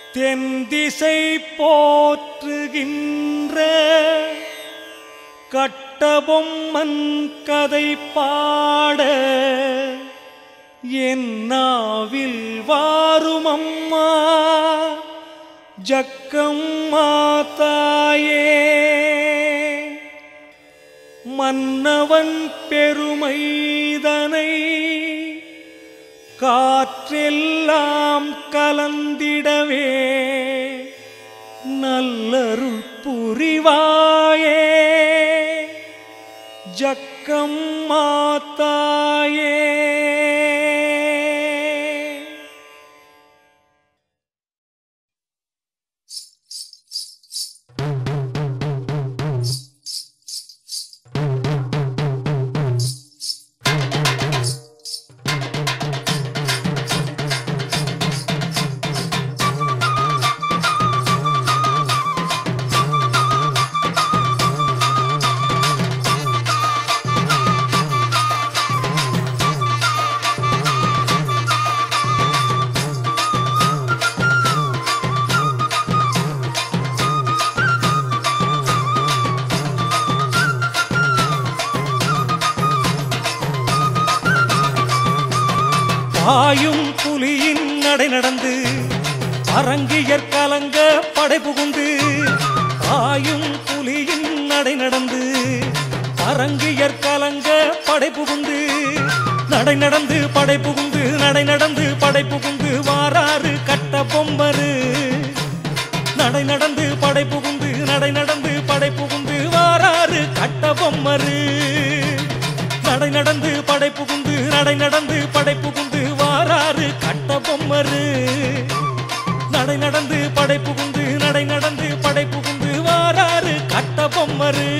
தென் திசை போற்றுகின்ற கட்டபொம்மன் கதை பாட என் நாவில் வாரும் அம்மா ஜக்கம்மா தாயே மன்னவன் பெருமைதனை காற்றெல்லாம் கலந்திடவே நல்லருள் புரிவாயே ஜக்கம் மாத்தாயே பாயும் புலியின் நடை நடந்து அரங்கியற் கலங்க படை புகுந்து பாயும் புலியின் நடை நடந்து அரங்கியற் கலங்க படை புகுந்து நடை நடந்து படை புகுந்து நடை நடந்து படை புகுந்து வாராறு கட்ட பொம்பரு நடை நடந்து படை புகுந்து நடை நடந்து படை புகுந்து வாராறு கட்ட பொம்மரு நடை நடந்து படை புகுந்து நடை நடந்து படை புகுந்து வாராறு கட்ட பொம்மரு நடை நடந்து படை புகுந்து நடை நடந்து படை புகுந்து வாராறு கட்ட பொம்மரு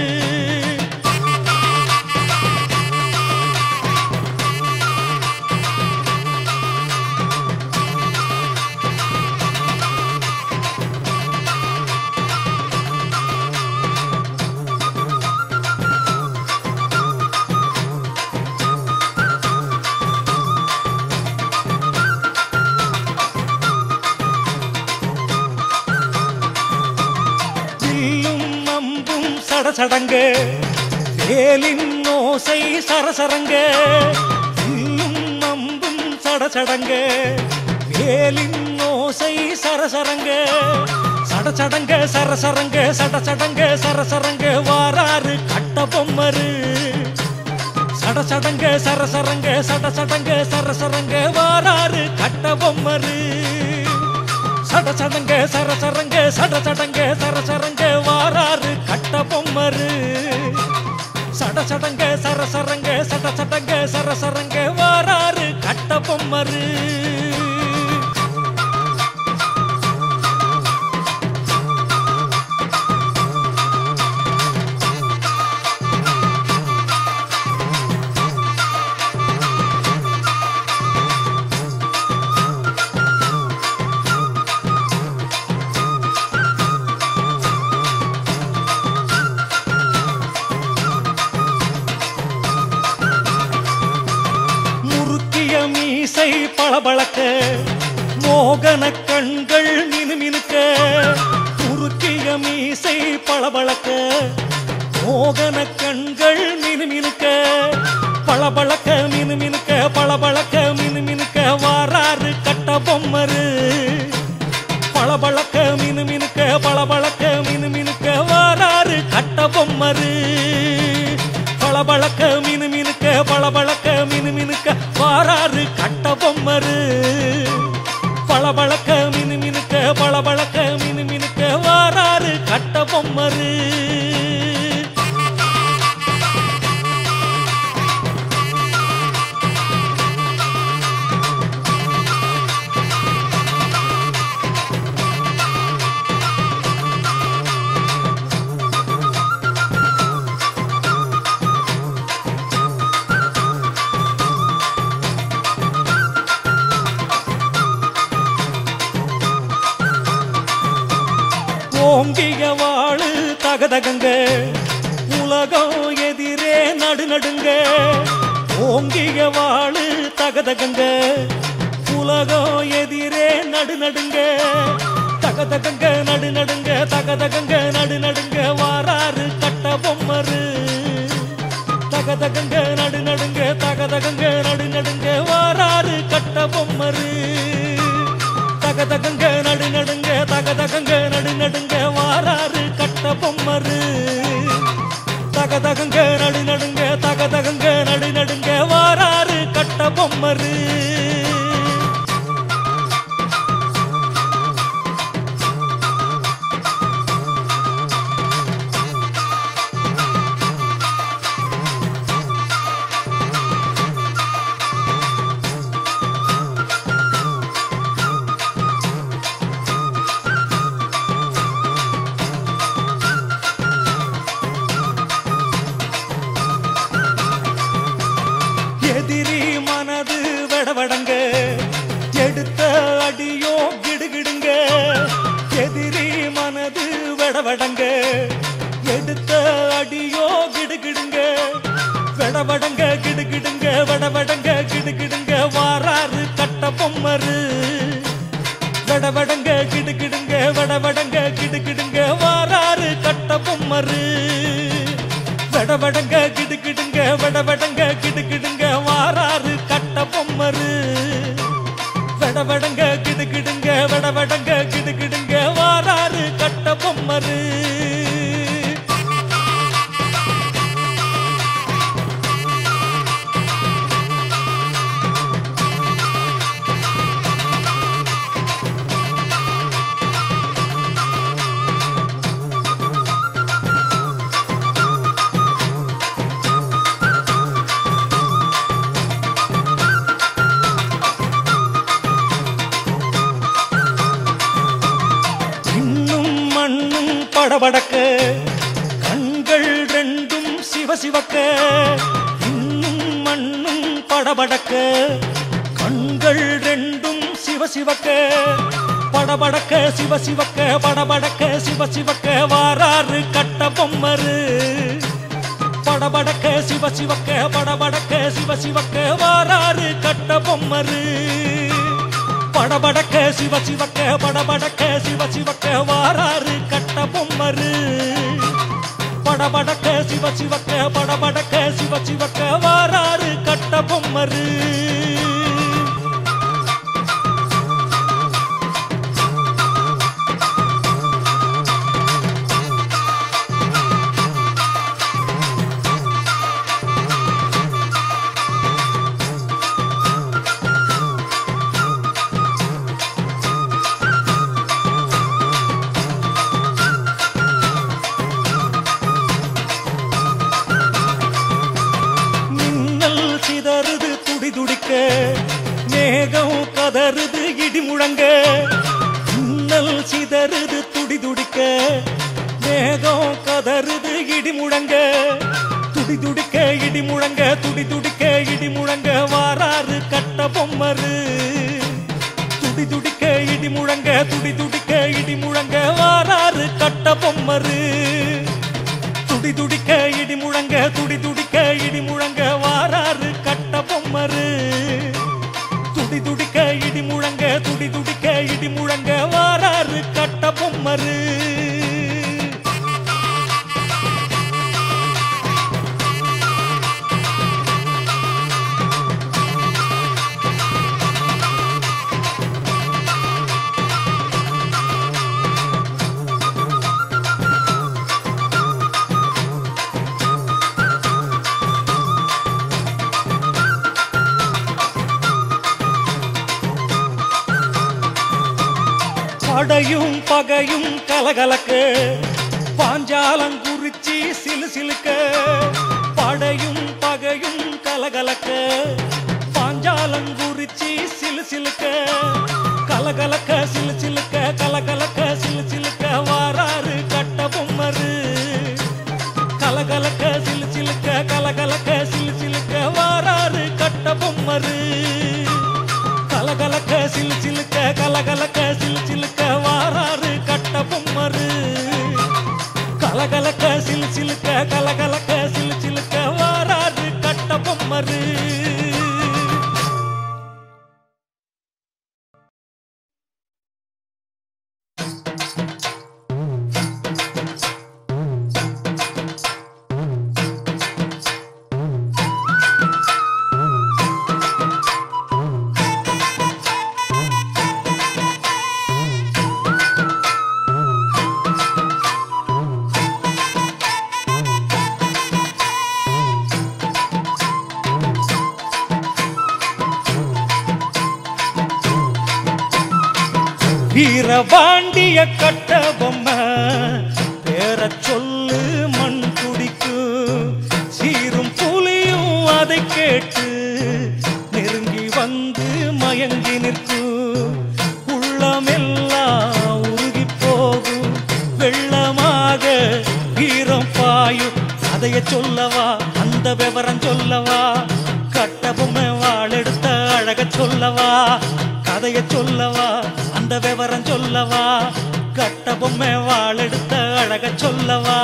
வில்லும் அம்பும் சடசடங்க வேலின் ஓசை சரசரங்க வில்லும் அம்பும் சடசடங்க வேலின் ஓசை சரசரங்க சடசடங்க சரசரங்க சடசடங்க சரசரங்க வாராறு கட்ட பொம்மரு சடசடங்க சரசரங்க சடசடங்க சரசரங்க வாராறு கட்ட பொம்மரு சடசடங்க சரசரங்க சடசடங்க சரசரங்க வாராறு கட்ட பொம்மரு சடசடங்க சரசரங்க சடசடங்க சரசரங்க வாராறு கட்ட பொம்மரு முறுக்கிய மீசை பளபளக்க மோகன கண்கள் மினுமினுக்க முறுக்கிய மீசை பளபளக்க மோகன கண்கள் மினுமினுக்க பளபளக்க மினுமினுக்க பளபளக்க மினுமினுக்க வாராறு கட்ட பொம்மரு பளபளக்க மினுமினுக்க பளபளக்க மினுமினுக்க வாராறு கட்ட பொம்மரு பளபளக்க மினுமினுக்க பளபளக்க மினுமினுக்க வாராறு கட்ட பொம்மரு பளபளக்க மினுமினுக்க பளபளக்க மினுமினுக்க வாராறு கட்ட பொம்மரு ஓங்கிய வாழு தகதகங்க உலகம் எதிரே நடுநடுங்க ஓங்கிய வாழு தகதகங்க உலகம் எதிரே நடுநடுங்க தகதகங்க நடு நடுங்க தகதகங்க நடு நடுங்க வாராரு கட்ட பொம்மரு தகதகங்க நடு நடுங்க தகதகங்க நடு நடுங்க வாராரு கட்ட பொம்மரு தகதகங்க நடு நடுங்க தகதகங்க நடு நடுங்க வாராரு கட்ட பொம்மரு தகதகங்க நடு நடுங்க தகதகங்க நடு நடுங்க வாராரு கட்ட பொம்மரு எதிரி மனது வடவடங்க எடுத்த அடியோ கிடுகிடுங்க எதிரி மனது வடவடங்க எடுத்த அடியோ கிடுகிடுங்க வடவடங்க கிடுகிடுங்க வடவடங்க கிடுகிடுங்க வாராரு கட்ட பொம்மரு வடவடங்க கிடுகிடுங்க வடவடங்க கிடுகிடுங்க வாராரு கட்ட பொம்மரு வடவடங்க கிடுகிடுங்க வடவடங்க கிடுகிடுங்க வாராரு கட்ட பொம்மரு வடவடங்க கிடுகிடுங்க வடவடங்க கிடுகிடுங்க வாராரு கட்ட பொம்மரு இன்னும் மண்ணும் படபடக்க கண்கள் ரெண்டும் சிவசிவக்க இன்னும் மண்ணும் படபடக்க கண்கள் ரெண்டும் சிவசிவக்க படபடக்க சிவசிவக்க படபடக்க சிவசிவக்க வாராரு கட்ட பொம்மரு படபடக்க சிவசிவக்க படபடக்க சிவசிவக்க வாராரு கட்ட பொம்மரு படபடக்க சிவசிவக்க படபடக்க சிவசிவக்க வாராரு கட்ட பொம்மரு படபடக்க சிவசிவக்க படபடக்க சிவசிவக்க வாராரு கட்ட பொம்மரு மின்னல் சிதறுது துடி துடிக்க மேகம் கதறுது இடி முழங்க மின்னல் சிதறுது துடி துடிக்க மேகம் கதறுது இடி முழங்க துடி துடிக்க இடி முழங்க துடி துடிக்க இடி முழங்க வாராரு கட்ட பொம்மரு துடி துடிக்க இடி முழங்க துடி துடிக்க இடி முழங்க வாராரு கட்ட பொம்மரு துடி துடிக்க இடி முழங்க துடி துடிக்க இடி முழங்க வாராரு கட்ட பொம்மரு துடி துடிக்க இடி முழங்க துடி துடிக்க இடி முழங்க வாராரு கட்ட பொம்மரு படையும் பகையும் கலகலக்க பாஞ்சாலங்குறிச்சி சிலு சிலுக்க படையும் பகையும் கலகலக்க பாஞ்சாலங்குறிச்சி சிலு சிலுக்க கலகலக்க சிலு சிலுக்க கலகலக்க சிலு சிலுக்க வாராரு கட்ட பொம்மரு கலகலக்க சிலு சிலுக்க கலகலக்க சிலு சிலுக்க வாராரு கட்ட பொம்மரு கலகலக்க சிலு சிலுக்க கலகலக்க சிலு சிலுக்க வாராரு கட்ட பொம்மரு கலகலக்க சிலு சிலுக்க கலகலக்க சிலு சிலுக்க வாராரு கட்ட பொம்மரு வீரபாண்டிய கட்ட பொம்மை பேர சொல்லு மண் குடிக்கும் சீரும் புலியும் அதை கேட்டு நெருங்கி வந்து மயங்கி நிற்கும் உள்ளமெல்லாம் உருகி போகும் வெள்ளமாக வீரம் பாயும் கதைய சொல்லவா அந்த விவரம் சொல்லவா கட்ட பொம்மை வாழெடுத்த அழக சொல்லவா கதைய சொல்லவா அந்த விவரம் சொல்லவா கட்ட பொம்மை வாழெடுத்த அழக சொல்லவா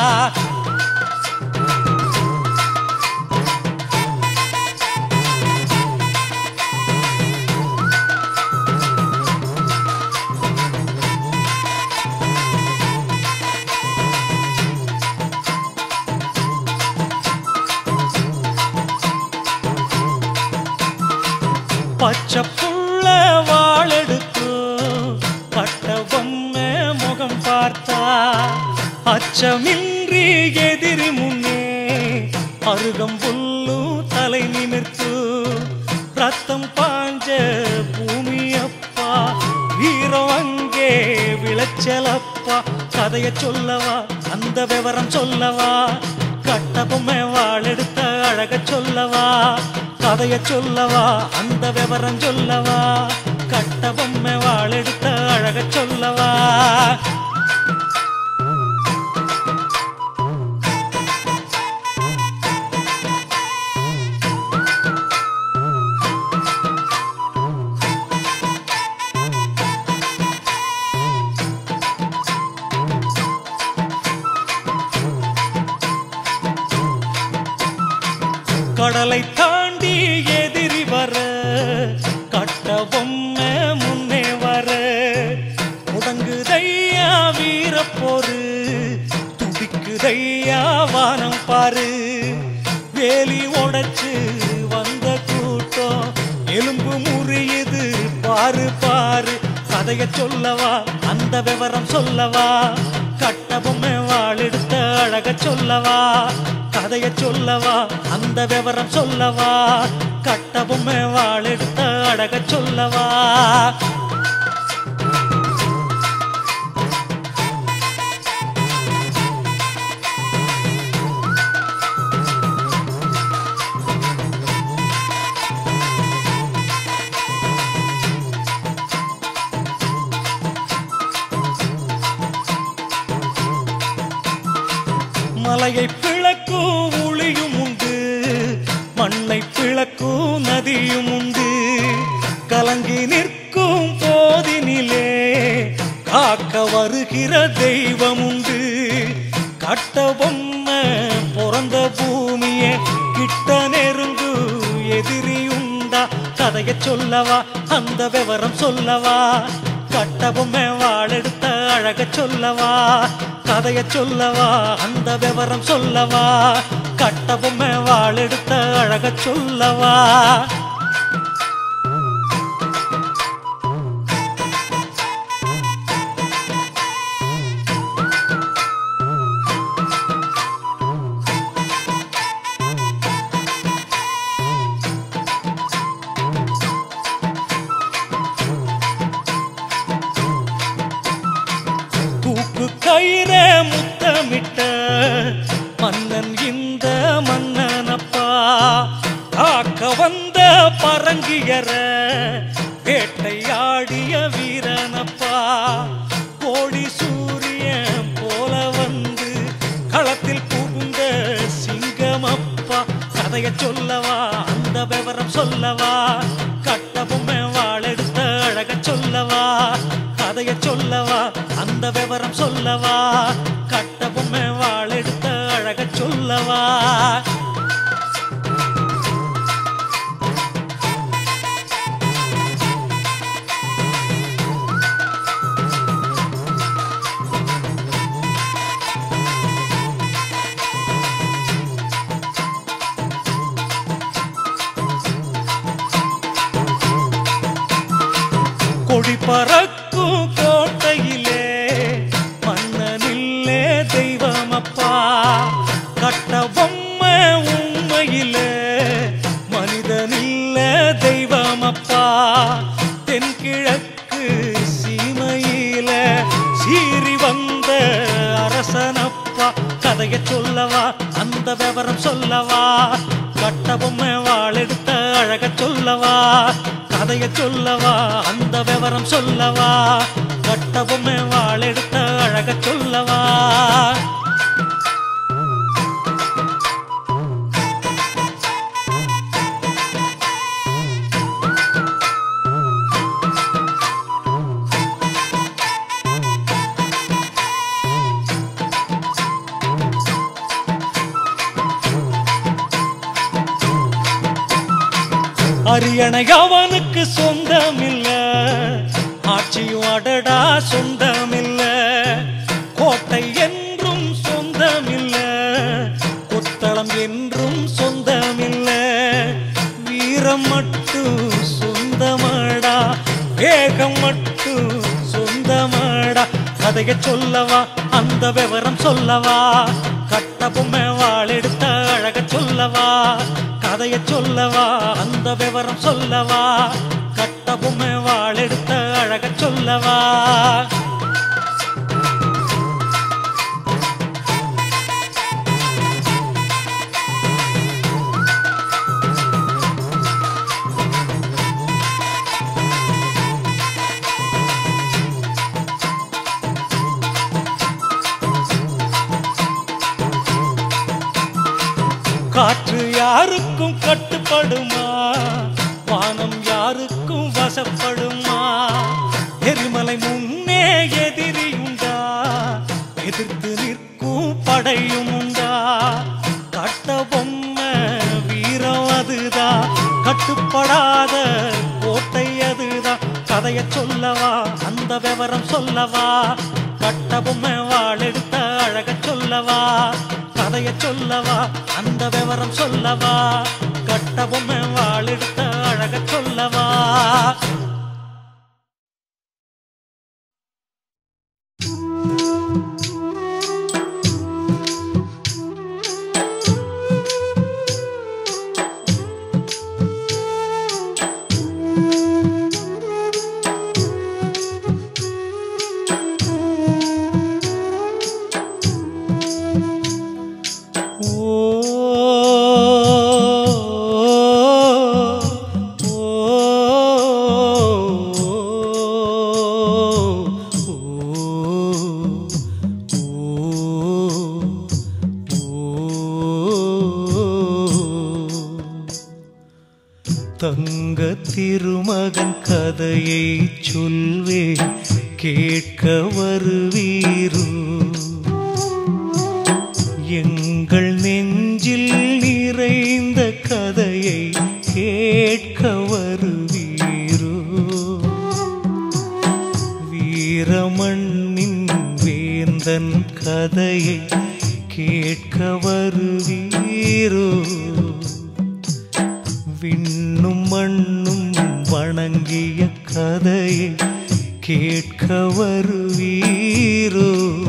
பச்சை புள்ள வாழெடுக்கும் பட்ட பொம்மை முகம் பார்த்தா அச்சமின்றி எதிரி முன்னே அருகம் புல்லும் தலை நிமிர்த்து ரத்தம் பாஞ்ச பூமி அப்பா வீரம் அங்கே விளைச்சலப்பா கதைய சொல்லவா அந்த விவரம் சொல்லவா கட்ட பொம்மை வாழெடுத்த அழக சொல்லவா கதைய சொல்லவா அந்த விவரம் சொல்லவா கட்ட பொம்மை வாழெடுத்த அழக சொல்லவா கடலை தாண்டி எதிரி வர கட்ட பொம்மை முன்னே வர முடங்குதையா வீரப்போரு துடிக்குதையா வானம் பாரு வேலி உடைச்சு வந்த கூட்டம் எலும்பு முறியுது பாரு பாரு கதைய சொல்லவா அந்த விவரம் சொல்லவா கட்ட பொம்மை வாழெடுத்த அழக சொல்லவா கதைய சொல்லவா அந்த விவரம் சொல்லவா கட்ட பொம்மை வாழெடுத்த அழக சொல்லவா மலையை பிளக்கும் ஒளியும் உண்டு மண்ணை பிளக்கும் நதியும் உண்டு கலங்கி நிற்கும் போதினிலே காக்க வருகிற தெய்வம் உண்டு கட்ட பொம்மை பிறந்த பூமியே கிட்ட நெருங்கு எதிரி உண்டா கதைய சொல்லவா அந்த விவரம் சொல்லவா கட்ட பொம்மை வாழெடுத்த அழக சொல்லவா கதைய சொல்லவா அந்த விவரம் சொல்லவா கட்ட பொம்மை வாழெடுத்த அழக சொல்லவா தூக்கு கயிற முத்தமிட்ட மன்னன் இந்த மன்னனப்பா காக்க வந்த பரங்கியர வேட்டையாடிய வீரனப்பா கோடி சூரியன் போல வந்து களத்தில் புகுந்த சிங்கமப்பா கதைய சொல்லவா அந்த விவரம் சொல்லவா கட்ட பொம்மை வாழெடுத்த அழக சொல்லவா கதைய சொல்லவா அந்த விவரம் சொல்லவா கட்ட பொம்மை வாழெடுத்த அழக சொல்லவா கொடி பறக்கும் கோட்டையிலே மன்னனில்லே தெய்வமப்பா கட்ட பொம்மை உண்மையிலே மனிதனில்ல தெய்வமப்பா தென்கிழக்கு சீமை கதைய சொல்லவா அந்த விவரம் சொல்லவா கட்ட பொம்மை வாழெடுத்த அழக சொல்லவா கதைய சொல்லவா அந்த விவரம் சொல்லவா கட்ட பொம்மை வாழெடுத்த அழக சொல்லவா அரியணை அவனுக்கு சொந்தமில்ல ஆட்சியும் அடடா சொந்தமில்ல கோட்டை என்றும் சொந்தமில்ல கொத்தளம் என்றும் சொந்தமில்ல வீரம் மட்டும் சொந்தமாடா வேகம் மட்டும் சொந்தமாடா கதைய சொல்லவா அந்த விவரம் சொல்லவா கட்ட பொம்மை வாழெடுத்த அழக சொல்லவா கதைய சொல்லவா அந்த விவரம் சொல்லவா கட்ட பொம்மை வாழெடுத்த அழக சொல்லவா காற்று யாருக்கும் கட்டுப்படுமா வானம் யாருக்கும் வசப்படுமா எரிமலை முன்னே எதிரியுண்டா எதிர்த்து நிற்கும் படையும் உண்டா கட்ட பொம்மை வீரம் அதுதான் கட்டுப்படாத கோட்டை அதுதான் கதைய சொல்லவா அந்த விவரம் சொல்லவா கட்ட பொம்மை வாழெடுத்த அழக சொல்லவா கதைய சொல்லவா அந்த விவரம் சொல்லவா கட்ட பொம்மை வாழெடுத்த அழக சொல்லவா தங்க திருமகன் கதையை சொல்வேன் கேட்க வருவீரோ எங்கள் நெஞ்சில் நிறைந்த கதையை கேட்க வருவீரோ வீரமண்ணின் வேந்தன் கதையை கேட்க வருவீரோ விண்ணும் மண்ணும் வணங்கிய கதையை கேட்க வருவீரோ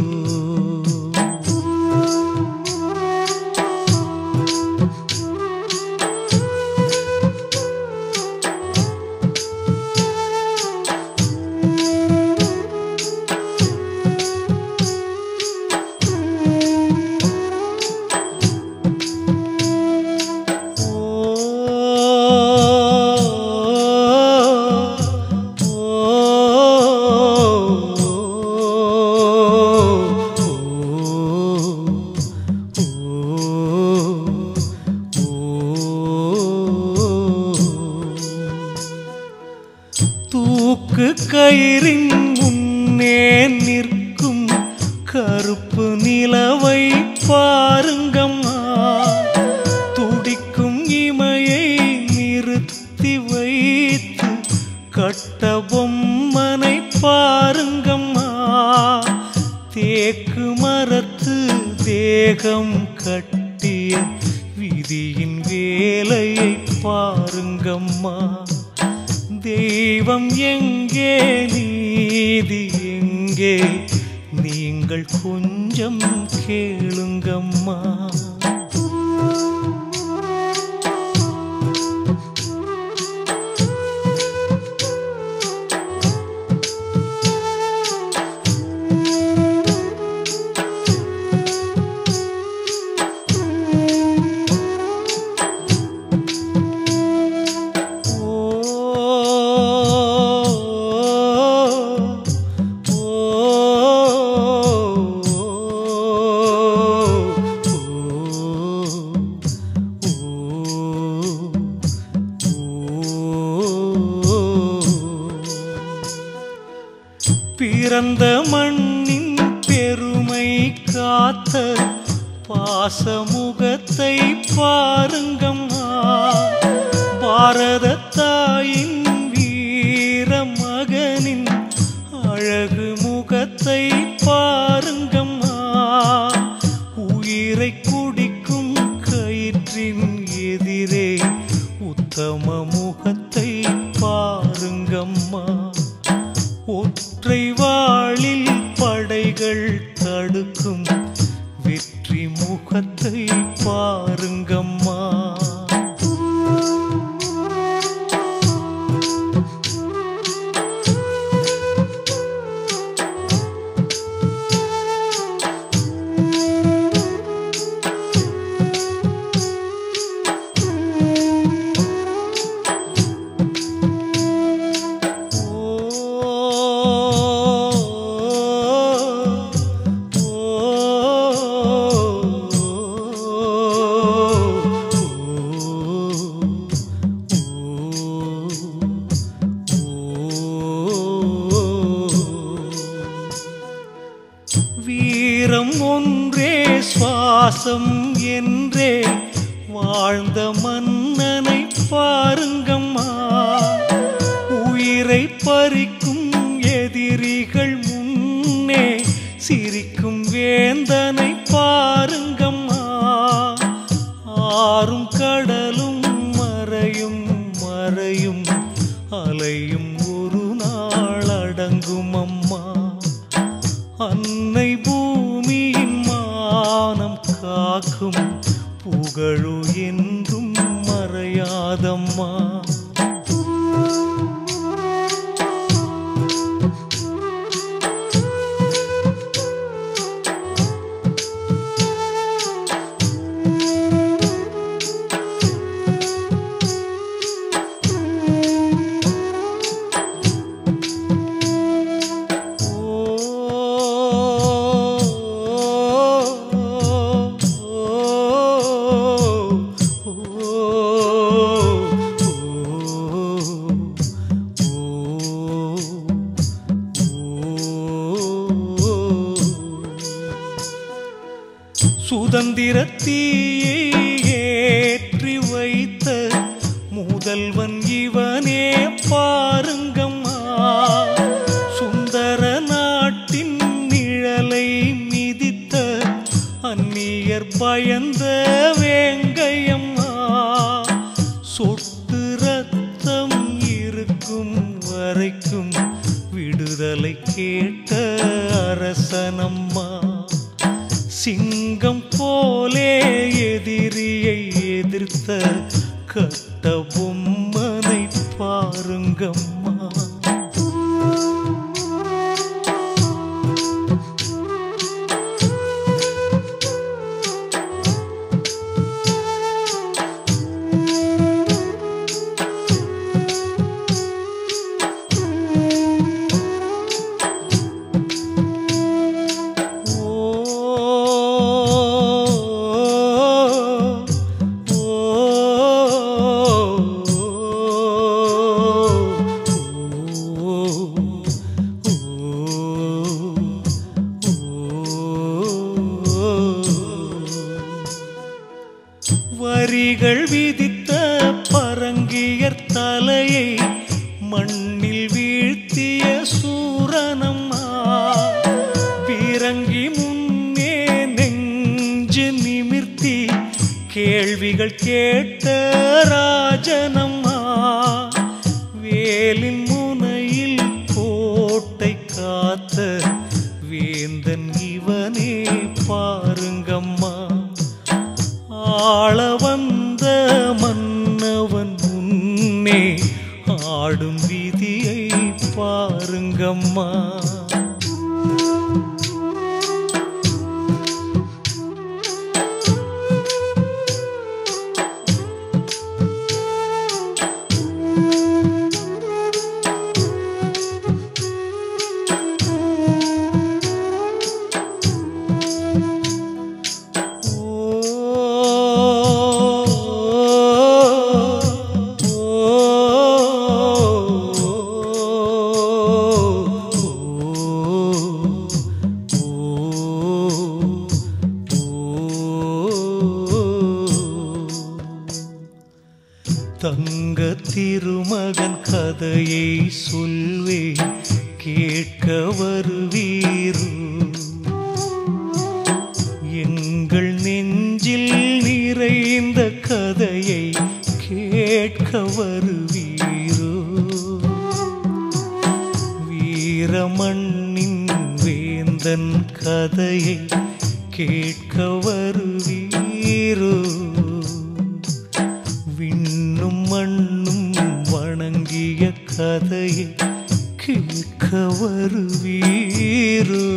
தூக்கு கயிறின் முன்னே நிற்கும் கருப்பு நிலவை பாருங்கம்மா துடிக்கும் இமையை நிறுத்தி வைத்து கட்ட பொம்மனை பாருங்கம்மா தேக்கு மரத்து தேகம் கட்டிய விதியின் வேலையை பாருங்கம்மா தெய்வம் எங்கே நீதி எங்கே நீங்கள் கொஞ்சம் கேளுங்கம்மா பிறந்த மண்ணின் பெருமை காத்த பாசமுகத்தை பாருங்கம்மா பாரத தாயின் வீர மகனின் அழகு முகத்தை பாருங்கம்மா உயிரை குடிக்கும் கயிற்றின் எதிரே உத்தம முகத்தை பாருங்கம்மா ஒற்றை வாளில் படைகள் தடுக்கும் வெற்றி முகத்தை பாருங்கம்மா வீரம் ஒன்றே சுவாசம் என்றே வாழ்ந்த மன்னனை பாருங்கம்மா உயிரை பறிக்கும் எதிரிகள் முன்னே சிரிக்கும் வேந்தனை பாருங்கம்மா ஆறும் கடலும் மறையும் மறையும் அலையும் ஒரு நாள் அடங்கும் அம்மா அன்னை பூமியின் மானம் காக்கும் புகழு என்றும் மறையாதம்மா சுதந்திரத்தீயை ஏற்றி வைத்த முதல்வன் இவனே பாருங்கம்மா சுந்தர நாட்டின் நிழலை மிதித்த அந்நியர் பயந்த வேங்கையம்மா சொட்டு ரத்தம் இருக்கும் வரைக்கும் விடுதலை கேட்ட அரசனம்மா சிங்கம் போலே எதிரியை எதிர்த்த கட்ட பொம்மனை பாருங்கம்மா வரிகள் விதித்த பரங்கியர் தலையை மண்ணில் வீழ்த்திய சூரனம்மா பீரங்கி முன்னே நெஞ்சு நிமிர்த்தி கேள்விகள் கேட்ட ராஜனம்மா வேலின் முனையில் கோட்டை காத்த வேந்தன் இவனே பாருங்கம்மா ஆள வந்த மன்னவன் முன்னே ஆடும் விதியை பாருங்கம்மா ஓ கதையை சொல்வே கேட்க வருவீரோ எங்கள் நெஞ்சில் நிறைந்த கதையை கேட்க வருவீரோ வீரமண்ணின் வேந்தன் கதையை கேட்க வருவீரோ விண்ணும் மண்ணும் வணங்கிய கதையை கேட்க வருவீரோ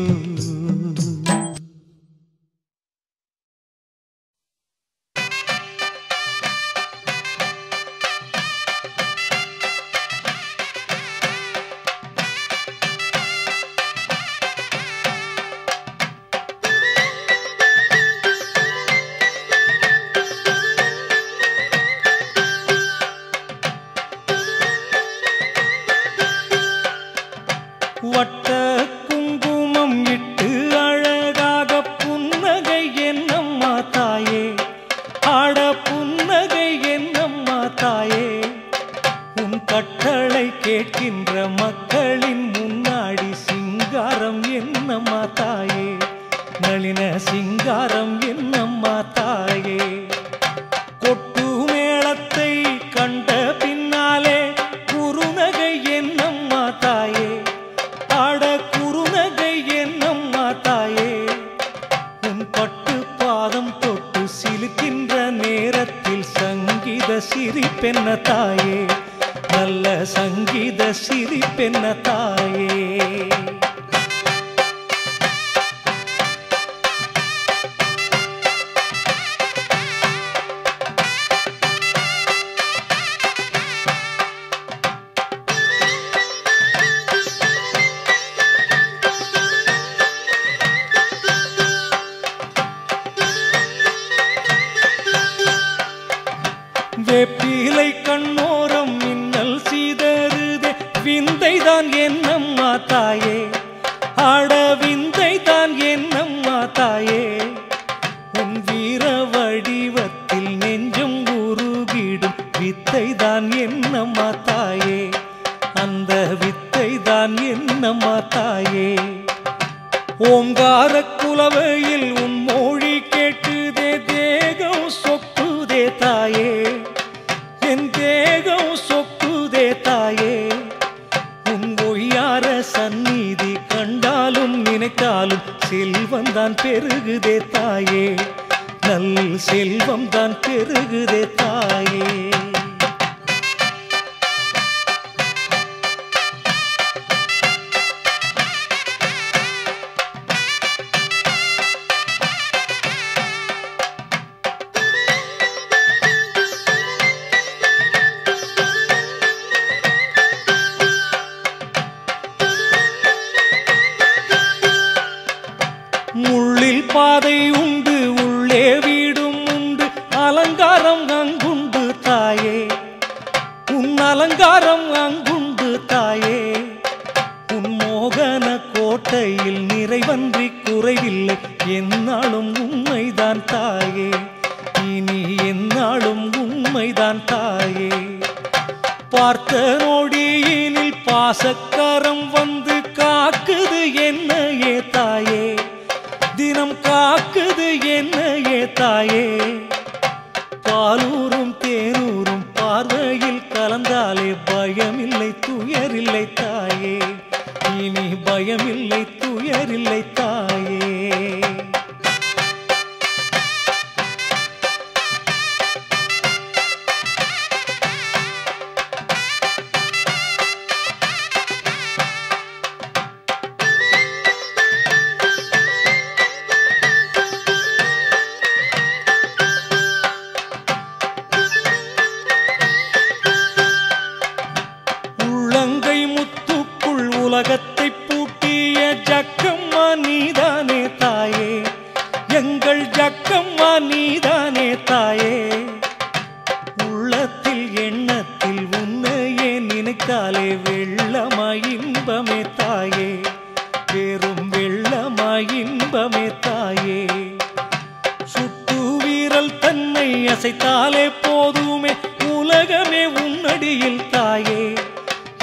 வட்ட குங்குமம் இட்டு அழகாக புன்னகை என்னம்மா தாயே ஆட புன்னகை என்னம்மா தாயே உன் கட்டளை கேட்கின்ற மக்களின் முன்னாடி சிங்காரம் என்னம்மா தாயே நளின சிங்காரம் என்னம்மா தாயே கொட்டு மேளத்தை கண்ட பின்னாலே குறுநகை என்னம்மா தாயே ஆட குறுநகை என்னம்மா தாயே உன் பட்டு பாதம் தொட்டு சிலுக்கின்ற நேரத்தில் சங்கீத சிரிப்பென்ன தாயே நல்ல சங்கீத சிரிப்பென்ன தாயே வேப்பிலை கண்ணோரம் மின்னல் சீதருதே விந்தைதான் என்னம்மா தாயே ஆட விந்தைதான் என்னம்மா தாயே உன் வீர வடிவத்தில் நெஞ்சம் உருகிடும் வித்தைதான் என்னம்மா தாயே அந்த வித்தைதான் என்னம்மா தாயே ஓங்கார குலவையில் உன் மொழி கேட்டுதே தேகம் சொக்குதே தாயே என் தேகம் சொக்குதே தாயே உன் ஒய்யார சந்நிதி கண்டாலும் நினைத்தாலும் செல்வம் தான் பெருகுதே தாயே நல் செல்வம் தான் பெருகுதே தாயே முள்ளில் பாதை உண்டு உள்ளே வீடும் உண்டு அலங்காரம் அங்குண்டு தாயே உன் அலங்காரம் அங்குண்டு தாயே உன் மோகன கோட்டையில் நிறைவன்றி குறைவில்லை என்னாலும் உண்மைதான் தாயே இனி என்னாலும் உண்மைதான் தாயே பார்த்த நொடியினில் பாசக்காரம் வந்து காக்குது என்னையே தாயே தினம் காக்குது என்னையே தாயே பாலூரும் தேனூரும் பார்வையில் கலந்தாலே பயமில்லை துயரில்லை தாயே இனி பயமில்லை துயரில்லை தாயே உள்ளங்கை முத்துக்குள் உலகத்தை பூட்டிய ஜக்கம்மா நீதானே தாயே எங்கள் ஜக்கம்மா நீதானே தாயே உள்ளத்தில் எண்ணத்தில் உன்னையே நினைத்தாலே வெள்ளமாய் இன்பமே தாயே வெறும் வெள்ளமாய் இன்பமே தாயே சுட்டு வீரல் தன்னை அசைத்தாலே போதுமே உலகமே உன்னடியில் தாயே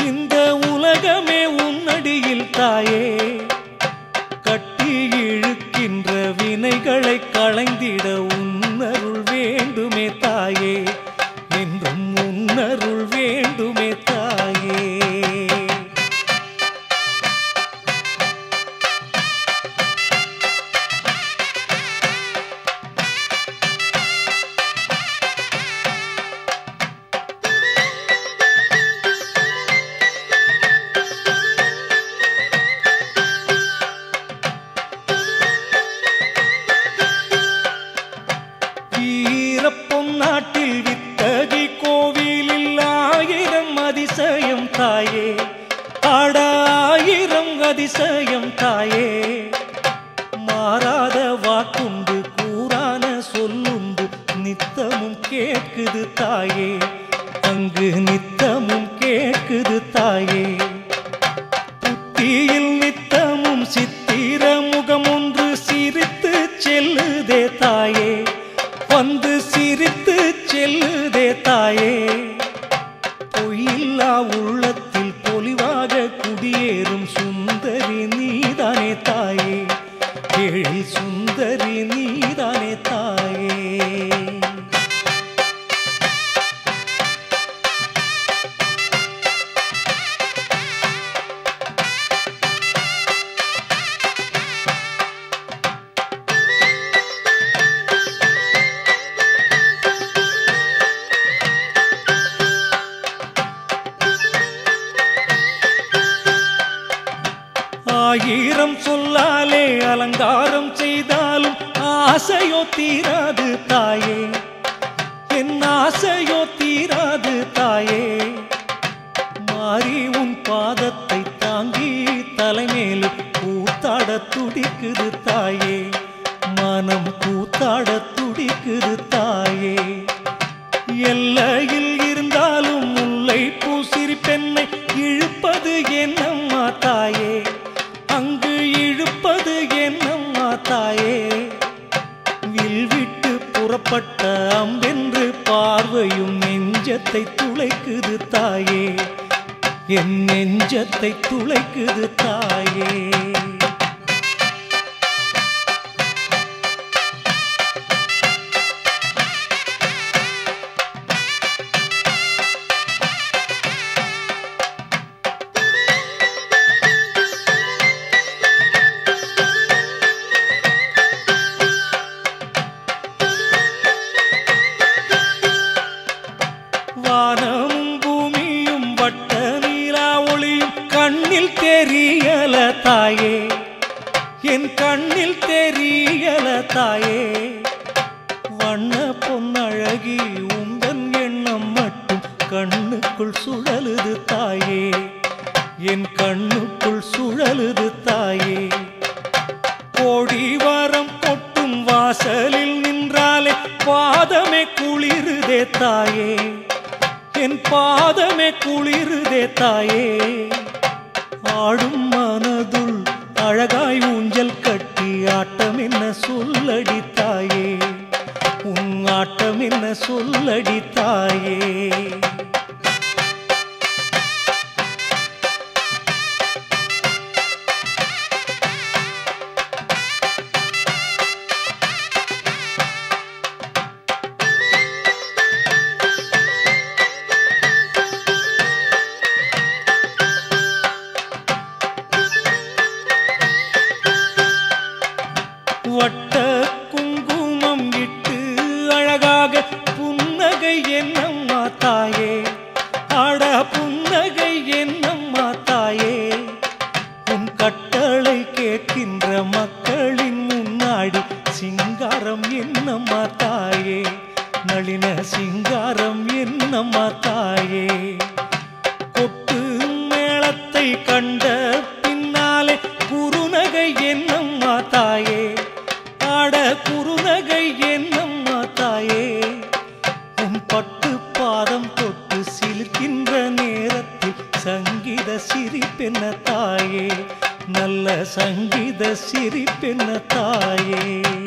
அதிசயம் தாயே மாறாத வாக்குண்டு கூறான சொல்லுண்டு நித்தமும் கேட்குது தாயே அங்கு நித்தமும் கேட்குது தாயே புத்தியில் நித்தமும் சித்திர முகம் ஒன்று சிரித்து செல்லுதே தாயே வந்து சிரித்து செல்லுதே தாயே பொய்யில்லா உள்ளத்தில் பொலிவாக குடியேறும் சுந்தரி நீதானே தாயே ஏழி சுந்தரி நீதானே தாயே ஆயிரம் சொல்லாலே அலங்காரம் செய்தாலும் ஆசையோ தீராது தாயே என் ஆசையோ தீராது தாயே மாறி உன் பாதத்தை தாங்கி தலைமேலு கூத்தாட துடிக்குது தாயே மனம் கூத்தாட துடிக்குது தாயே எல்லையில் இருந்தாலும் முல்லை பூசிரி பெண்ணை இழுப்பது என்னம்மா தாயே அங்கு இழுப்பது என்னம்மா தாயே வில் விட்டு புறப்பட்ட அம்பென்று பார்வையும் நெஞ்சத்தை துளைக்குது தாயே என் நெஞ்சத்தை துளைக்குது தாயே வானமும் பூமியும் வட்ட நீலா ஒளியும் கண்ணில் தெரியல தாயே என் கண்ணில் தெரியல தாயே வண்ண பொன்னழகி உந்தன் எண்ணம் மட்டும் கண்ணுக்குள் சுழலுது தாயே என் கண்ணுக்குள் சுழலுது தாயே கோடி வாரம் கொட்டும் வாசலில் நின்றாலே பாதமே குளிருதே தாயே என் பாதமே குளிருதே தாயே ஆடும் மனதுள் அழகாய் ஊஞ்சல் கட்டி ஆட்டம் என்ன சொல்லடி தாயே உன் ஆட்டம் என்ன சொல்லடி தாயே வட்ட குங்குமம் இட்டு அழகாக புன்னகை என்னம்மா தாயே ஆட புன்னகை என்னம்மா தாயே உன் கட்டளை கேட்கின்ற மக்களின் முன்னாடி சிங்காரம் என்னம்மா தாயே நளின சிங்காரம் என்னம்மா தாயே கொட்டு மேளத்தை கண்ட பின்னாலே குறுநகை என்னம்மா தாயே ஆட குறுநகை என்னம்மா தாயே உன் பட்டு பாதம் தொட்டு சிலிர்க்கின்ற நேரத்தில் சங்கீத சிரிப்பென்ன தாயே நல்ல சங்கீத சிரிப்பென்ன தாயே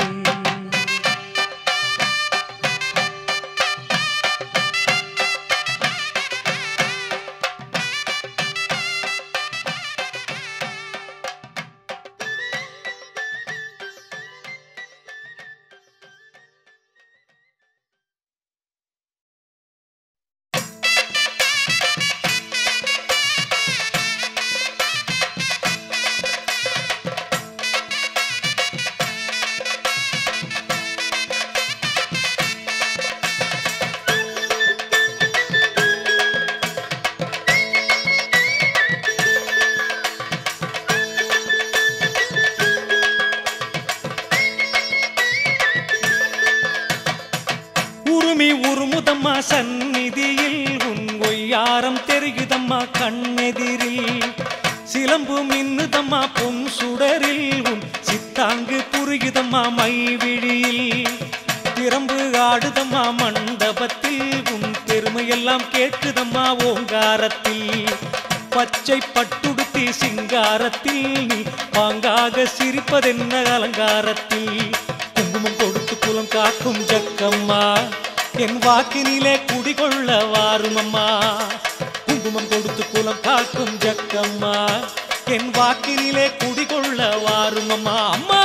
உருமி உருமுதம்மா சந்நிதியில் உன் ஒய்யாரம் தெரியுதம்மா கண்ணெதிரில் சில சிலம்பு மின்னுதம்மா பொன் சுடரில் உன் சித்தாங்கு புரியுதம்மா மை விழியில் திறம்பு ஆடுதம்மா மண்டபத்தில் உன் பெருமையெல்லாம் கேட்குதம்மா ஓங்காரத்தில் பச்சை பட்டுடுத்தி சிங்காரத்தில் நீ பாங்காக சிரிப்பதென்ன அலங்காரத்தில் குங்குமம் கொடுத்து குலம் காக்கும் ஜக்கம்மா என் வாக்கினிலே குடிகொள்ள வாருமம்மா குங்குமம் கொடுத்து குலம் காக்கும் ஜக்கம்மா என் வாக்கினிலே குடிகொள்ள வாருமம்மா அம்மா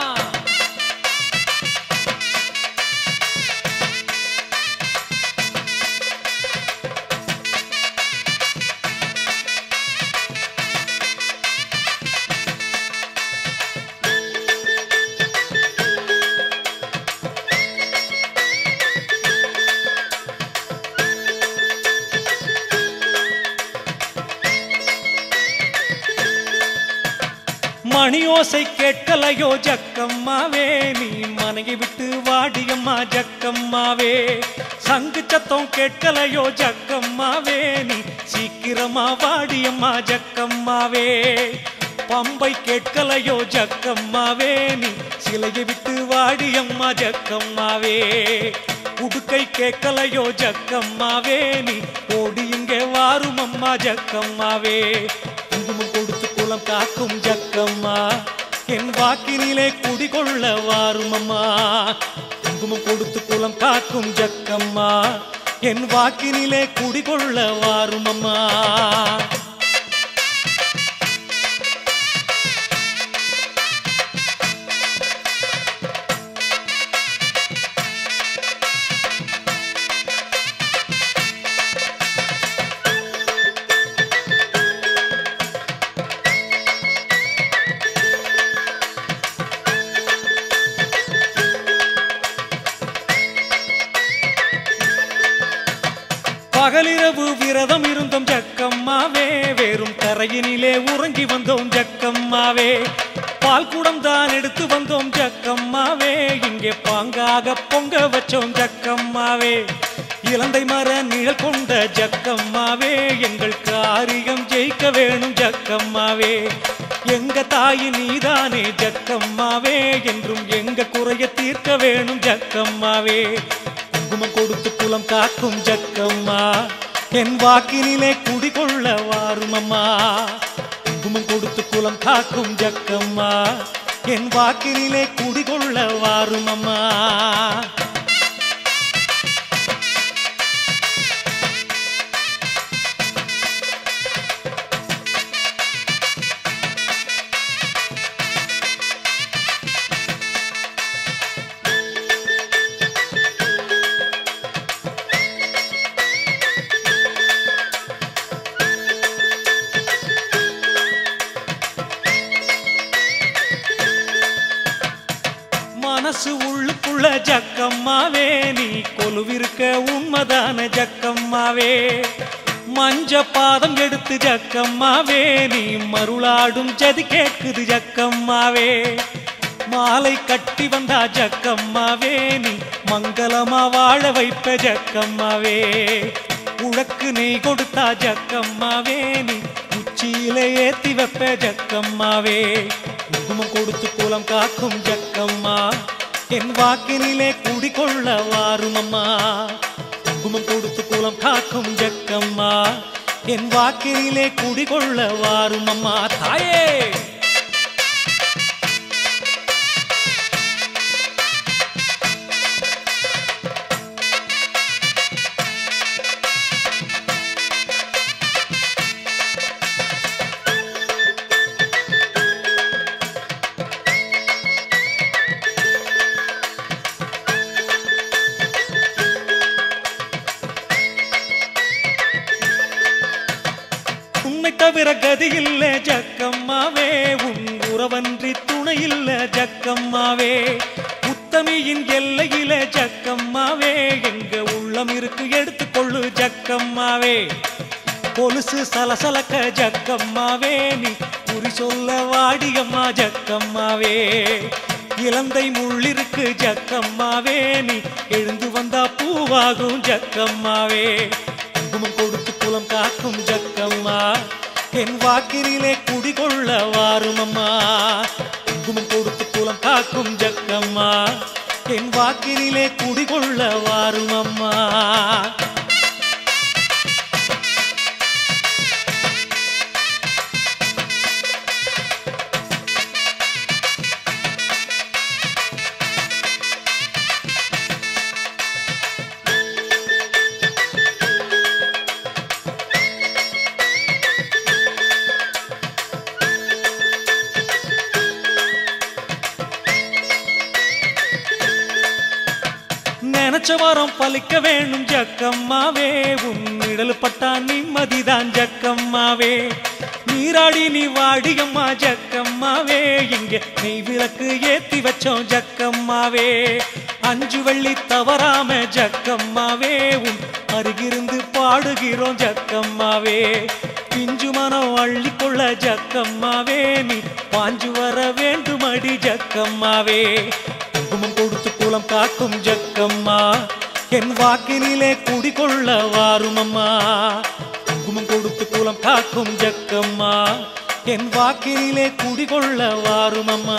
மணியோசை கேட்கலையோ ஜக்கம்மாவே நீ மனையை விட்டு வாடியம்மா ஜக்கம்மாவே சங்கு சத்தம் கேட்கலையோ ஜக்கம்மாவே நீ சீக்கிரமா வாடியம்மா ஜக்கம்மாவே பம்பை கேட்கலையோ ஜக்கம்மாவே நீ சிலையை விட்டு வாடியம்மா ஜக்கம்மாவே உடுக்கை கேட்கலையோ ஜக்கம்மாவே நீ ஓடி இங்கே வாரும் அம்மா ஜக்கம்மாவே குங்குமம் கொடுத்து குலம் காக்கும் ஜக்கம்மா என் வாக்கினிலே குடிகொள்ள வாரும் அம்மா குங்குமம் கொடுத்து குலம் காக்கும் ஜக்கம்மா என் வாக்கினிலே குடிகொள்ள வாரும் அம்மா பகலிரவு விரதம் இருந்தோம் ஜக்கம்மாவே வேறும் தரையினிலே உறங்கி வந்தோம் ஜக்கம்மாவே பால் குடம் தான் எடுத்து வந்தோம் ஜக்கம்மாவே இங்கே பாங்காக பொங்க வச்சோம் ஜக்கம்மாவே இலந்தை மர நிழல் கொண்ட ஜக்கம்மாவே எங்கள் காரியம் ஜெயிக்க வேணும் ஜக்கம்மாவே எங்க தாயி நீதானே ஜக்கம்மாவே என்றும் எங்க குறைய தீர்க்க வேணும் ஜக்கம்மாவே குங்குமம் கொடுத்து குலம் காக்கும் ஜக்கம்மா என் வாக்கினிலே குடிகொள்ள வாருமம்மா குங்குமம் கொடுத்து குலம் காக்கும் ஜக்கம்மா என் வாக்கினிலே குடிகொள்ள வாருமம்மா மனசு உள்ளுக்குள்ள ஜக்கம்மாவே நீ கொலுவிருக்க உண்மைதான ஜக்கம்மாவே மஞ்ச பாதம் எடுத்து ஜக்கம்மாவே நீ மருளாடும் ஜதி கேட்குது ஜக்கம்மாவே மாலை கட்டி வந்தா ஜக்கம்மாவே நீ மங்களமா வாழ வைப்ப ஜக்கம்மாவே உழக்கு நெய் கொடுத்தா ஜக்கம்மாவே நீ உச்சியில ஏத்தி வைப்ப ஜக்கம்மாவே குங்குமம் கொடுத்து குலம் காக்கும் ஜக்கம்மா என் வாக்கினிலே குடிகொள்ள வாருமம்மா குங்குமம் கொடுத்து குலம் காக்கும் ஜக்கம்மா என் வாக்கினிலே குடிகொள்ள வாருமம்மா தாயே உன்னை தவிர கதி இல்ல ஜக்கம்மாவே உன் உறவன்றி துணை இல்ல ஜக்கம்மாவே உத்தமியின் எல்லையில ஜக்கம்மாவே எங்க உள்ளம் இருக்கு எடுத்துக்கொள்ளு ஜக்கம்மாவே கொலுசு சலசலக்க ஜக்கம்மாவே நீ குறி சொல்ல வாடியம்மா ஜக்கம்மாவே இலந்தை முள்ளிருக்கு ஜக்கம்மாவே நீ எழுந்து வந்தா பூவாகும் ஜக்கம்மாவே குங்குமம் கொடுத்து குலம் காக்கும் ஜக்கம்மா என் வாக்கினிலே குடிகொள்ள வாருமம்மா குங்குமம் கொடுத்து குலம் காக்கும் ஜக்கம்மா என் வாக்கினிலே குடிகொள்ள வாருமம்மா நினைச்ச வரம் பலிக்க வேணும் ஜக்கம்மாவே உன்னிடல் பட்டா நிம்மதிதான் ஜக்கம்மாவே நீராடி நீ வாடியம்மா ஜக்கம்மாவே இங்கே நெய் விளக்கு ஏத்தி வச்சோம் ஜக்கம்மாவே அஞ்சு வெள்ளி தவறாம ஜக்கம்மாவே உன் அருகிருந்து பாடுகிறோம் ஜக்கம்மாவே பிஞ்சு மனம் அள்ளிக்கொள்ள ஜக்கம்மாவே நீ பாஞ்சு வர வேண்டுமடி ஜக்கம்மாவே குங்குமம் கொடுத்து குலம் காக்கும் ஜக்கம்மா என் வாக்கினிலே குடிகொள்ள வாருமம்மா குங்குமம் கொடுத்து குலம் காக்கும் ஜக்கம்மா என் வாக்கினிலே குடிகொள்ள வாருமம்மா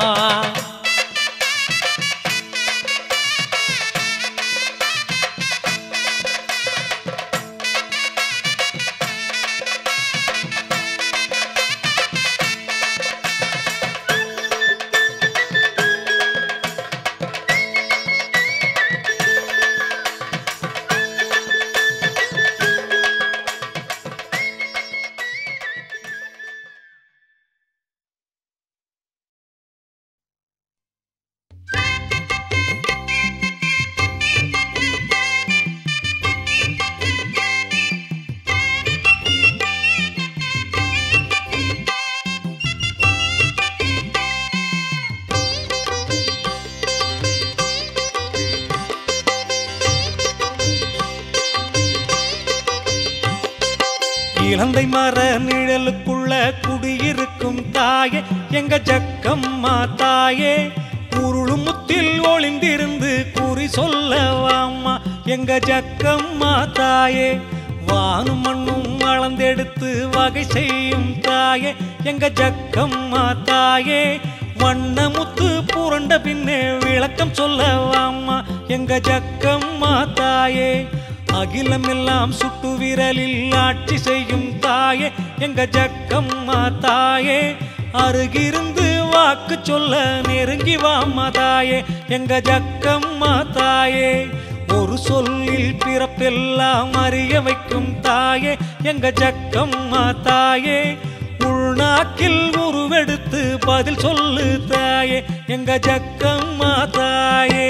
இலந்தை மர நிழலுக்குள்ள குடியிருக்கும் தாயே எங்க ஜக்கம்மா தாயே உருளும் முத்தில் ஒளிந்திருந்து குறி சொல்லவாம்மா எங்க ஜக்கம்மா தாயே வானும் மண்ணும் அளந்தெடுத்து வகை செய்யும் தாயே எங்க ஜக்கம்மா தாயே வண்ணமுத்து புரண்ட பின்னே விளக்கம் சொல்லவாம்மா எங்க ஜக்கம்மா தாயே அகிலம் எல்லாம் சுட்டு விரலில் ஆட்சி செய்யும் தாயே எங்க ஜக்கம்மா தாயே அருகிருந்து வாக்கு சொல்ல நெருங்கி வாம்மா தாயே எங்க ஜக்கம்மா தாயே ஒரு சொல்லில் பிறப்பெல்லாம் அறிய வைக்கும் தாயே எங்க ஜக்கம்மா தாயே உள்நாக்கில் உருவெடுத்து பதில் சொல்லு தாயே எங்க ஜக்கம்மா தாயே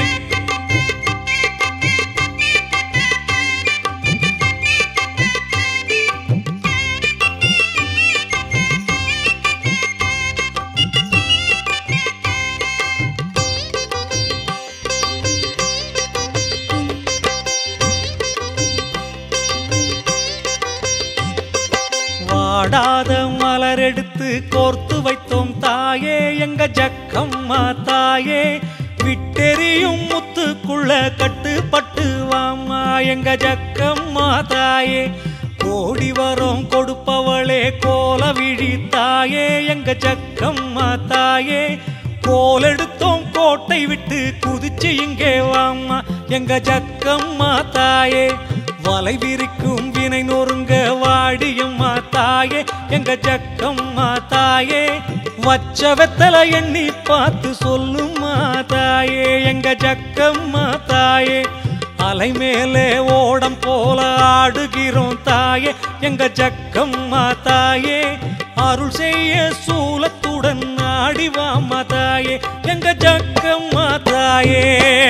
வாடாத மலர் எடுத்து கோர்த்து வைத்தோம் தாயே எங்க ஜக்கம்மா தாயே விட்டெறியும் முத்துக்குள்ள கட்டுப்பட்டு வாம்மா எங்க ஜக்கம்மா தாயே கோடி வரும் கொடுப்பவளே கோல விழி தாயே எங்க ஜக்கம்மா தாயே கோலெடுத்தோம் கோட்டை விட்டு குதிச்சு இங்கே வாம்மா எங்க ஜக்கம்மா தாயே வலை விரிக்கும் வினை நொறுங்க வாடியம்மா தாயே எங்க ஜக்கம்மா தாயே வச்ச வெத்தல எண்ணி பார்த்து சொல்லுமா தாயே எங்க ஜக்கம்மா தாயே அலை மேலே ஓடம் போல ஆடுகிறோம் தாயே எங்க ஜக்கம்மா தாயே அருள் செய்ய சூலத்துடன் ஆடிவாம்மா தாயே எங்க ஜக்கம்மா தாயே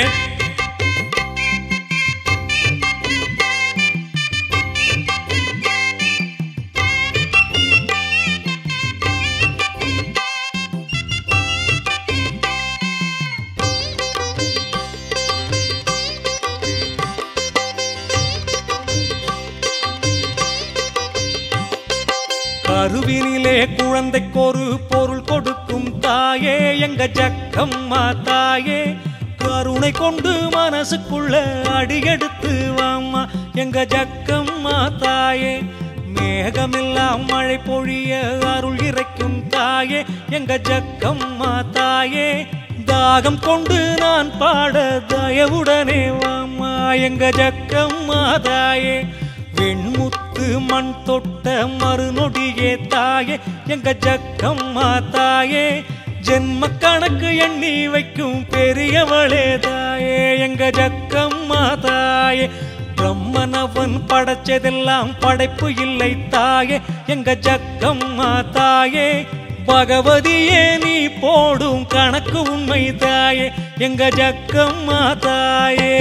கருவினிலே குழந்தைக்கொரு பொருள் கொடுக்கும் தாயே எங்க ஜக்கம்மா தாயே கருணை கொண்டு மனசுக்குள்ள அடியெடுத்து வாம்மா எங்க ஜக்கம்மா தாயே மே மேகமெல்லாம் மழை பொழிய அருள் இறைக்கும் தாயே எங்க ஜக்கம்மா தாயே தாகம் கொண்டு நான் பாட தயவுடனே வாம்மா எங்க ஜக்கம்மா தாயே வெண்முத்து மண் தொட்ட மறுநொடியே தாயே எங்க ஜக்கம்மா தாயே ஜென்ம கணக்கு எண்ணி வைக்கும் பெரியவளே தாயே எங்க ஜக்கம்மா தாயே பிரம்மனவன் படைச்சதெல்லாம் படைப்பு இல்லை தாயே எங்க ஜக்கம்மா தாயே பகவதியே நீ போடும் கணக்கு உண்மை தாயே எங்க ஜக்கம்மா தாயே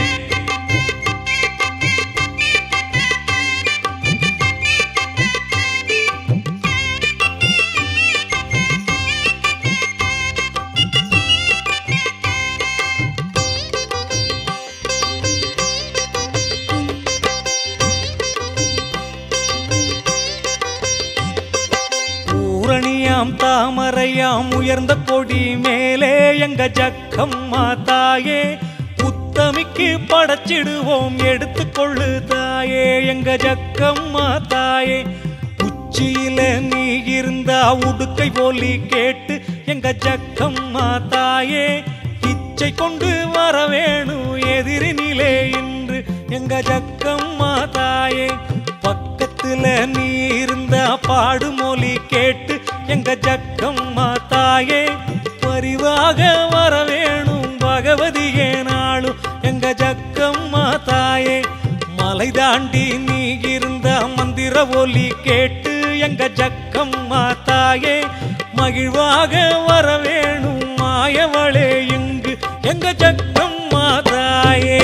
பூரணியாம் தாமரையாம் உயர்ந்த கொடி மேலே எங்க ஜக்கம்மா தாயே உத்தமிக்கு படைச்சிடுவோம் எடுத்துக்கொள்ளு தாயே எங்க ஜக்கம்மா தாயே உச்சியில நீ இருந்தா உடுக்கை ஒலி கேட்டு எங்க ஜக்கம்மா தாயே இச்சை கொண்டு வர வேணும் எதிரினிலே இன்று எங்க ஜக்கம்மா தாயே பக்கத்துல நீ இருந்தா பாடு மொழி கேட்டு எங்க ஜக்கம்மா தாயே பரிவாக வர வேணும் பகவதியே நாளும் எங்க ஜக்கம்மா தாயே மலை தாண்டி நீ இருந்த மந்திர ஒலி கேட்டு எங்க ஜக்கம்மா தாயே மகிழ்வாக வர வேணும் மாயவளே இங்கு எங்க ஜக்கம்மா தாயே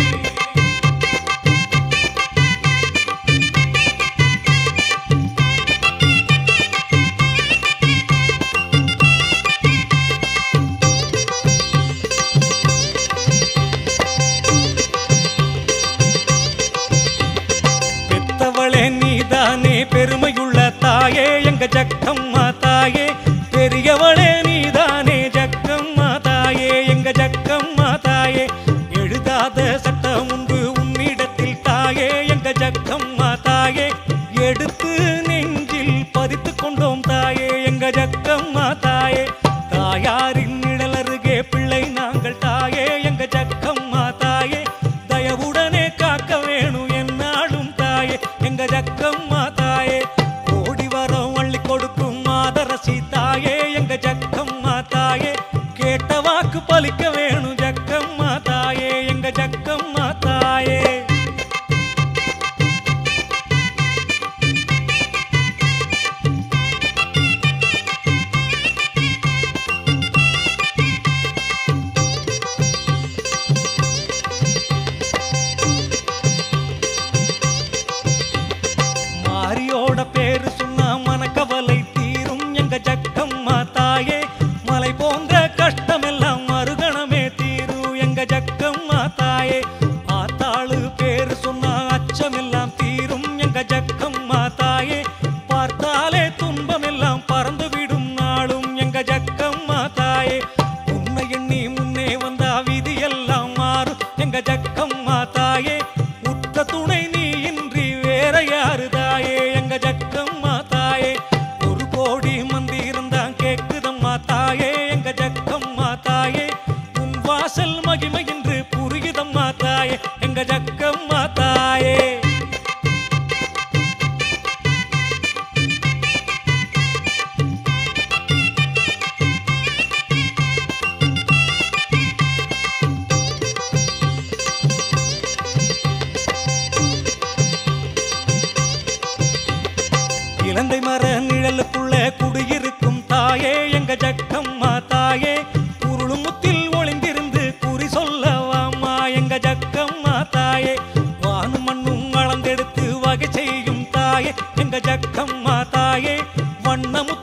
பெத்தவளே நீதானே பெருமையுள்ள தாயே எங்க ஜக்கம்மா தாயே பெரியவளே நீதானே ஜக்கம்மா தாயே எங்க ஜக்கம்மா தாயே எழுதாத சட்டம் உண்டு உன்னிடத்தில் தாயே எங்க ஜக்கம்மா தாயே எடுத்து நெஞ்சில் பதித்து கொண்டோம் தாயே எங்க ஜக்கம்மா தாயே தாயாரின் நிழல் அருகே பிள்ளை நாங்கள் தாயே எங்க ஜக்கம்மா தாயே தயவுடனே காக்க வேணும் என்னாலும் தாயே எங்க ஜக்கம்மா தாயே கோடி வரம் அள்ளி கொடுக்கும் மாதரசி தாயே எங்க ஜக்கம்மா தாயே கேட்ட வாக்கு பலிக்க வேணும் ஜக்கம்மா தாயே எங்க ஜக்கம்மா தாயே மாரியோட பேரு சொன்னா மனக்கவலை தீரும் எங்க ஜக்கம்மா தாயே மலை போன்ற கஷ்டமெல்லாம் மறுகணமே தீரும் எங்க ஜக்கம்மா தாயே ஆத்தாளு பேரு சொன்னா அச்சமெல்லாம் தீரும் எங்க ஜக்கம்மா தாயே பார்த்தாலே துன்பமெல்லாம் பறந்து விடும் நாளும் எங்க ஜக்கம்மா தாயே உன்னை எண்ணி முன்னே வந்தா விதியெல்லாம் மாறும் எங்க ஜக்கம்மா தாயே உற்ற துணை நீ இன்றி வேற யாரு தாயே எங்க ஜக்கம்மா தாயே ஒரு கோடி மந்திரம் தான் கேக்குதம்மா தாயே எங்க ஜக்கம்மா தாயே உன் வாசல் மகிமை என்று புரியுதம்மா தாயே எங்க ஜக்கம்மா தாயே இலந்தை மர நிழலுக்குள்ள குடியிருக்கும் தாயே எங்க ஜக்கம்மா தாயே உருளும் முத்தில் ஒளிந்திருந்து குறி சொல்லவாம்மா எங்க ஜக்கம்மா தாயே வானும் மண்ணும் அளந்தெடுத்து வகை செய்யும் தாயே எங்க ஜக்கம்மா தாயே வண்ண